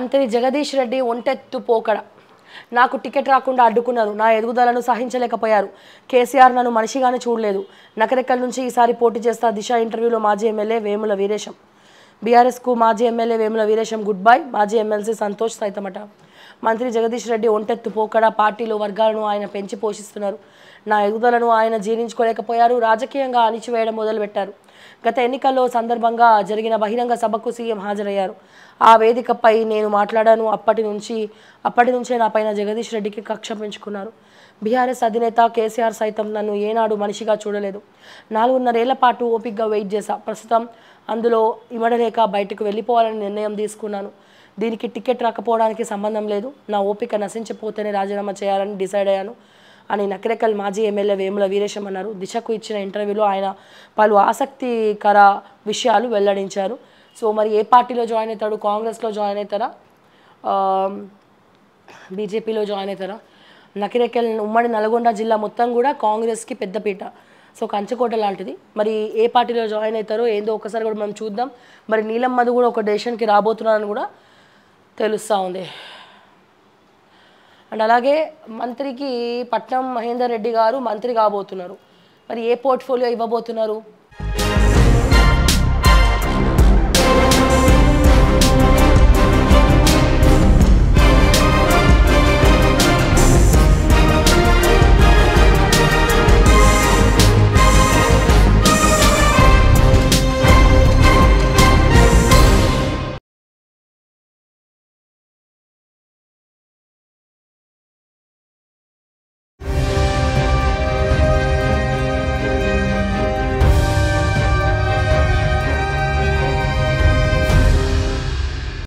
మంత్రి జగదీష్ రెడ్డి ఒంటెత్తు పోకడ నాకు టికెట్ రాకుండా అడ్డుకున్నారు నా ఎదుగుదలను సహించలేకపోయారు కేసీఆర్ నన్ను మనిషిగానే చూడలేదు నకరెక్కల నుంచి ఈసారి పోటీ చేస్తా దిశ ఇంటర్వ్యూలో మాజీ ఎమ్మెల్యే వేముల వీరేశం బీఆర్ఎస్కు మాజీ MLA Vemula Veeresham good bye మాజీ ఎమ్మెల్సీ సంతోష్ సైతమట మంత్రి జగదీష్ రెడ్డి ఒంటెత్తు పోకడ పార్టీలో వర్గాలను ఆయన పెంచి పోషిస్తున్నారు నా ఎదుగుదలను ఆయన జీర్ణించుకోలేకపోయారు రాజకీయంగా అణిచివేయడం మొదలుపెట్టారు గత ఎన్నికల్లో సందర్భంగా జరిగిన బహిరంగ సభకు సీఎం హాజరయ్యారు ఆ వేదికపై నేను మాట్లాడాను అప్పటి నుంచి అప్పటి నుంచే నా పైన జగదీష్ రెడ్డికి కక్ష పెంచుకున్నారు బీఆర్ఎస్ అధినేత కేసీఆర్ సైతం నన్ను ఏనాడు మనిషిగా చూడలేదు నాలుగున్నరేళ్ల పాటు ఓపికగా వెయిట్ చేశా ప్రస్తుతం అందులో ఇమడలేక బయటకు వెళ్ళిపోవాలని నిర్ణయం తీసుకున్నాను దీనికి టికెట్ రాకపోవడానికి సంబంధం లేదు నా ఓపిక నశించిపోతేనే రాజీనామా చేయాలని డిసైడ్ అయ్యాను అని నకరేకల్ మాజీ ఎమ్మెల్యే వేముల వీరేశం అన్నారు దిశకు ఇచ్చిన ఇంటర్వ్యూలో ఆయన పలు ఆసక్తికర విషయాలు వెల్లడించారు సో మరి ఏ పార్టీలో జాయిన్ అవుతాడు కాంగ్రెస్లో జాయిన్ అవుతారా ఆ, బీజేపీలో జాయిన్ అవుతారా నకిరేకల్ ఉమ్మడి నల్గొండ జిల్లా మొత్తం కూడా కాంగ్రెస్కి పెద్దపీట సో కంచుకోట లాంటిది మరి ఏ పార్టీలో జాయిన్ అవుతారో ఏందో ఒకసారి కూడా మనం చూద్దాం మరి నీలం మధు కూడా ఒక డెసిషన్కి రాబోతున్నారని కూడా తెలుస్తూ ఉంది అండ్ అలాగే మంత్రికి పట్నం మహేందర్ రెడ్డి గారు మంత్రి కాబోతున్నారు మరి ఏ పోర్ట్ఫోలియో ఇవ్వబోతున్నారు